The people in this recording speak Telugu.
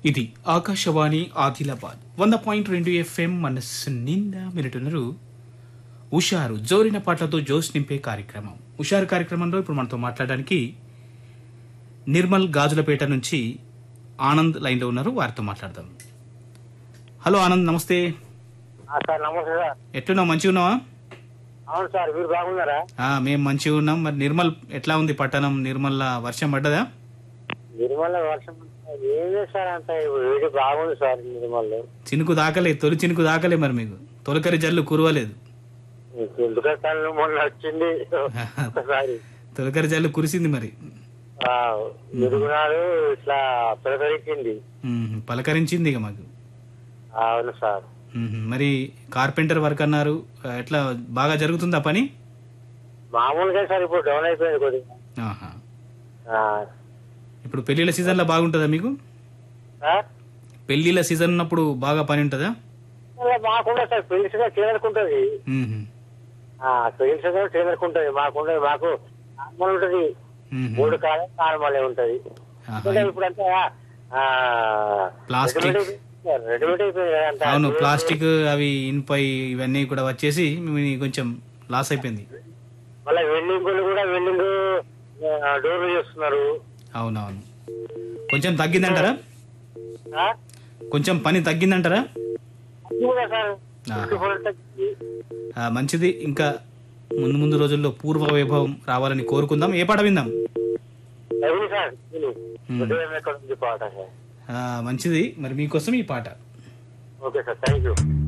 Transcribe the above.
ఇది ఆకాశవాణి ఆదిలాబాద్ వంద పాయింట్ రెండు ఎఫ్ఎం మనస్సు నిండా మీరుతున్నారు ఉషారు జోరిన పాటలతో జోస్ నింపే కార్యక్రమం ఉషారు కార్యక్రమంలో ఇప్పుడు మనతో మాట్లాడడానికి నిర్మల్ గాజులపేట నుంచి ఆనంద్ లైన్లో ఉన్నారు వారితో మాట్లాడదాం హలో ఆనంద్ నమస్తే ఆ, సార్ నమస్తే సార్ ఎట్లున్నావు మంచిగా ఉన్నావా అవును సార్ మీరు బాగున్నారా ఆ, మేము మంచిగా ఉన్నాం మరి నిర్మల్ ఎట్లా ఉంది పట్టణం నిర్మల్ వర్షం పడ్డదా నిర్మల వర్షం ఏం చేస్తారు అంత వేడి బాగుంది సార్ నిర్మల్లో చినుకు దాకలే తొలి చినుకు దాకలే మరి మీకు తొలకరి జల్లు కురవలేదు ఎందుకంటే మొన్న వచ్చింది ఒకసారి తొలకరి జల్లు కురిసింది మరి ఆ, ఇరుగునాడు ఇట్లా పిలకరించింది మ్మ్. పలకరించింది ఇక మాకు అవును సార్ మ్మ్. మరి కార్పెంటర్ వర్క్ అన్నారు ఆ, ఎట్లా బాగా జరుగుతుందా పని మామూలుగా సార్ ఇప్పుడు డౌన్ అయిపోయింది కొద్దిగా ఆహా ఆ, ఇప్పుడు పెళ్లిళ్ళ సీజన్లో బాగుంటుందా మీకు సార్ పెళ్లిళ్ళ సీజన్ ఉన్నప్పుడు బాగా పని ఉంటుందా అలా మాకుండా సార్ పెళ్లిసిగా చేయనుకుంటది మ్మ్. పెళ్లిసిగా చేయనుకుంటది మాకుండా మాకు నార్మల్ ఉంటది మ్మ్. మూడు కాలం నార్మల్ ఉంటది ఆహా. అంటే ఇప్పుడు అంతా ఆ, ప్లాస్టిక్. రెడీమేడ్ అయిపోయింది- రెడీమేడ్ అయిపోయింది కదా అంతా. అవును ప్లాస్టిక్ అవి ఇనుపై ఇవన్నీ కూడా వచ్చేసి మీ కొంచెం లాస్ అయిపోయింది మళ్ళీ వెల్డింగ్ కూడా వెల్డింగ్ డోర్లు చేస్తున్నారు అవునవును కొంచెం తగ్గిందంటారా ఆ? కొంచెం పని తగ్గిందంటారా అది కూడా సార్ ఆహా. ఫిఫ్టీ పర్సెంట్ తగ్గింది. ఆ, మంచిది ఇంకా ముందు ముందు రోజుల్లో పూర్వ వైభవం రావాలని కోరుకుందాం ఏ పాట విందాం తగ్గింది సార్ ఇది. మ్మ్. హృదయం ఎక్కడ ఉంది పాట సార్ ఆ, మంచిది మరి మీకోసం ఈ పాట ఓకే సార్ థ్యాంక్ యూ